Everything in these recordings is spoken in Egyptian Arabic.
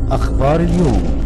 أخبار اليوم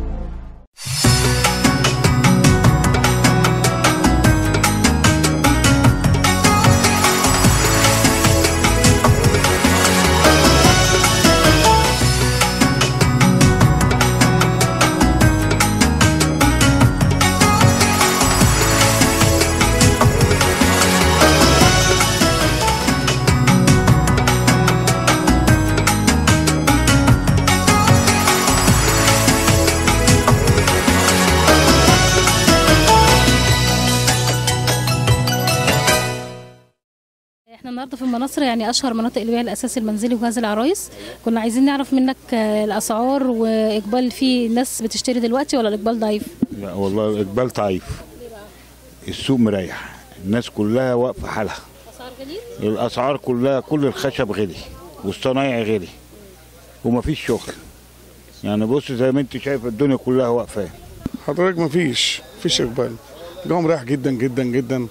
احنا النهارده في المناصره يعني اشهر مناطق البيع الاساسي المنزلي وجهاز العرايس كنا عايزين نعرف منك آه، الاسعار واقبال في ناس بتشتري دلوقتي ولا الاقبال ضعيف لا والله الاقبال ضعيف السوق مريح الناس كلها واقفه حالها اسعار غليت الاسعار كلها كل الخشب غلي والصنايع غلي ومفيش شغل يعني بص زي ما انت شايف الدنيا كلها واقفه حضرتك مفيش مفيش اقبال الجو مريح جدا جدا جدا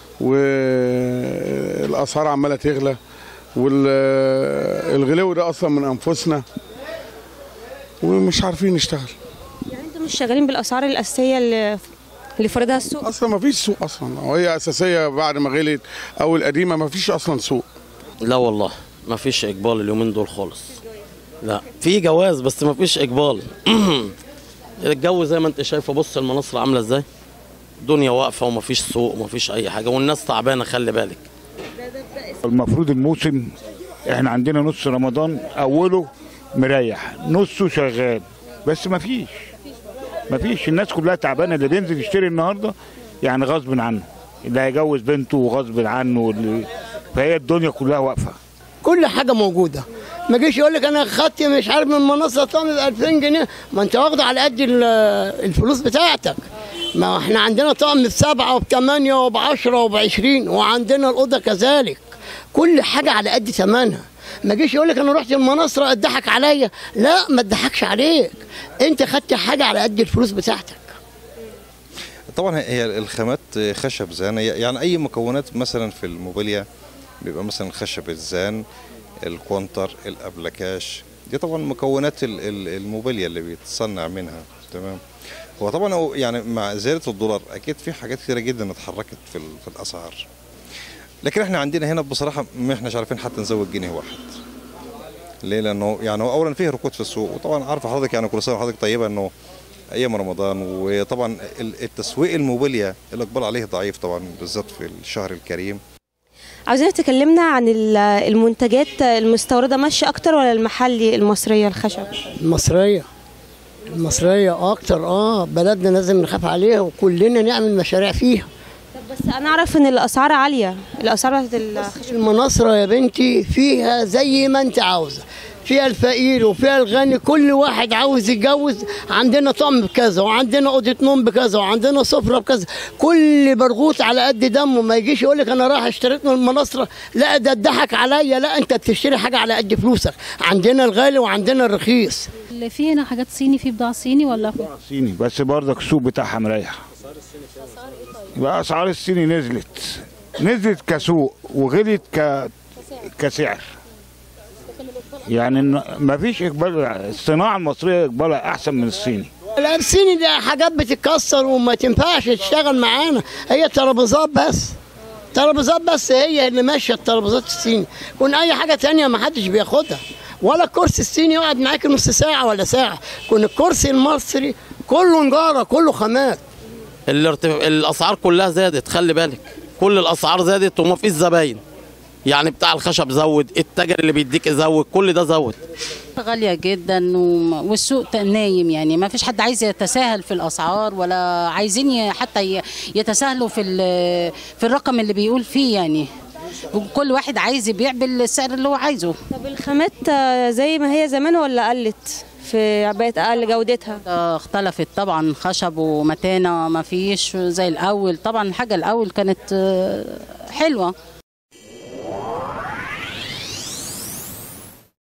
والاسعار عماله تغلى والغلو ده اصلا من انفسنا ومش عارفين نشتغل يعني انتم مش شغالين بالاسعار الاساسيه اللي اللي فرضها السوق اصلا مفيش سوق اصلا وهي اساسيه بعد ما غلت او القديمه مفيش اصلا سوق لا والله ما فيش اقبال اليومين دول خالص لا في جواز بس ما فيش اقبال الجو زي ما انت شايفه بص المناصر عامله ازاي الدنيا واقفه وما فيش سوق وما فيش اي حاجه والناس تعبانه خلي بالك المفروض الموسم احنا عندنا نص رمضان اوله مريح نصه شغال بس مفيش مفيش الناس كلها تعبانه اللي بينزل يشتري النهارده يعني غصب عنه اللي هيجوز بنته غصب عنه واللي فهي الدنيا كلها واقفه كل حاجه موجوده ما جيش يقول لك انا خدت مش عارف من منصه طعم ب 2000 جنيه ما انت واخده على قد ال- الفلوس بتاعتك ما احنا عندنا طقم بسبعه وبثمانيه وبعشره وبعشرين وعندنا الاوضه كذلك كل حاجه على قد ثمنها ما جيش يقول لك انا رحت المناصره اتضحك عليا لا ما اتضحكش عليك انت خدت حاجه على قد الفلوس بتاعتك طبعا هي الخامات خشب زان هي- يعني اي مكونات مثلا في الموبيليا بيبقى مثلا خشب الزان الكونتر الابلكاش دي طبعا مكونات ال- ال- الموبيليا اللي بيتصنع منها تمام هو طبعا هو يعني مع زياده الدولار اكيد في حاجات كتيره جدا اتحركت في ال- في الاسعار لكن احنا عندنا هنا بصراحه ما احناش عارفين حتى نزود جنيه واحد ليه لانه يعني هو اولا فيه ركود في السوق وطبعا عارفه حضرتك يعني كل سنه وحضرتك طيبه انه ايام رمضان وطبعا ال- التسويق الموبيليا الاقبال عليه ضعيف طبعا بالذات في الشهر الكريم عاوزين تكلمنا عن ال- المنتجات المستورده ماشيه اكتر ولا المحلي المصريه الخشب المصريه المصريه اكتر اه بلدنا لازم نخاف عليها وكلنا نعمل مشاريع فيها طب بس انا اعرف ان الاسعار عاليه الاسعار بتاعت الخشب المناصرة يا بنتي فيها زي ما انت عاوزة فيها الفقير وفيها الغني كل واحد عاوز يتجوز عندنا طقم بكذا وعندنا اوضه نوم بكذا وعندنا سفره بكذا كل برغوث على قد دمه ما يجيش يقول لك انا رايح اشتريت من المناصره لا ده اتضحك عليا لا انت بتشتري حاجه على قد فلوسك عندنا الغالي وعندنا الرخيص اللي في هنا حاجات صيني في بضاعه صيني ولا صيني بس برضك السوق بتاعها مريح بقى اسعار الصيني نزلت نزلت كسوق وغلت ك كسعر يعني ما فيش اقبال الصناعه المصريه اقبالها احسن من الصيني الارسيني ده حاجات بتتكسر وما تنفعش تشتغل معانا هي ترابيزات بس ترابيزات بس هي اللي ماشيه الترابيزات الصيني كون اي حاجه تانية ما حدش بياخدها ولا الكرسي الصيني يقعد معاك نص ساعه ولا ساعه كون الكرسي المصري كله نجاره كله خامات الارتف... الاسعار كلها زادت خلي بالك كل الاسعار زادت وما فيش زباين يعني بتاع الخشب زود التاجر اللي بيديك زود كل ده زود غالية جدا وم- والسوق نايم يعني ما فيش حد عايز يتساهل في الأسعار ولا عايزين ي- حتى ي- يتساهلوا في ال- في الرقم اللي بيقول فيه يعني كل واحد عايز يبيع بالسعر اللي هو عايزه طب الخامات آه، زي ما هي زمان ولا قلت في بقت اقل جودتها ده اختلفت طبعا خشب ومتانة ما فيش زي الأول طبعا الحاجة الأول كانت آه، حلوة